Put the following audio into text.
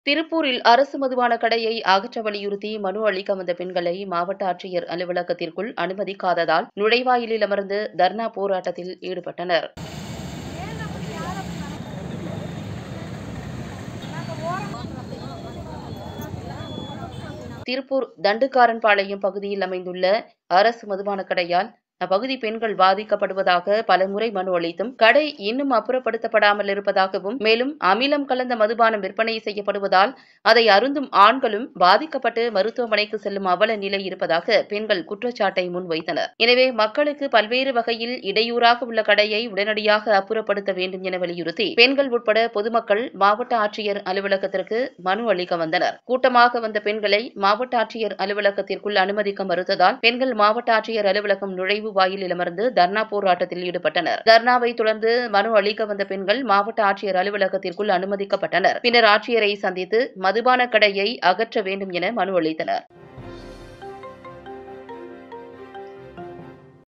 திருப்பூரில் அரசு மதுபான கடையை அகற்ற வலியுறுத்தி மனு அளிக்க வந்த பெண்களை மாவட்ட ஆட்சியர் அலுவலகத்திற்குள் அனுமதிக்காததால் நுழைவாயிலில் அமர்ந்து தர்ணா போராட்டத்தில் ஈடுபட்டனர் திருப்பூர் தண்டுக்காரன்பாளையம் பகுதியில் அமைந்துள்ள அரசு மதுபான கடையால் அப்பகுதி பெண்கள் பாதிக்கப்படுவதாக பலமுறை மனு அளித்தும் கடை இன்னும் அப்புறப்படுத்தப்படாமல் இருப்பதாகவும் மேலும் அமிலம் கலந்த மதுபானம் விற்பனை செய்யப்படுவதால் அதை அருந்தும் ஆண்களும் பாதிக்கப்பட்டு மருத்துவமனைக்கு செல்லும் அவல நிலை இருப்பதாக பெண்கள் குற்றச்சாட்டை முன்வைத்தனர் எனவே மக்களுக்கு பல்வேறு வகையில் இடையூறாக உள்ள கடையை உடனடியாக அப்புறப்படுத்த வேண்டும் என வலியுறுத்தி பெண்கள் உட்பட பொதுமக்கள் மாவட்ட ஆட்சியர் அலுவலகத்திற்கு மனு அளிக்க வந்தனர் கூட்டமாக வந்த பெண்களை மாவட்ட ஆட்சியர் அலுவலகத்திற்குள் அனுமதிக்க மறுத்ததால் பெண்கள் மாவட்ட ஆட்சியர் அலுவலகம் நுழைவு வாயிலில் அமர்ந்து தர்ணா போராட்டத்தில் ஈடுபட்டனர் தர்ணாவை தொடர்ந்து மனு அளிக்க வந்த பெண்கள் மாவட்ட ஆட்சியர் அலுவலகத்திற்குள் அனுமதிக்கப்பட்டனர் பின்னர் ஆட்சியரை சந்தித்து மதுபான கடையை அகற்ற வேண்டும் என மனு அளித்தனர்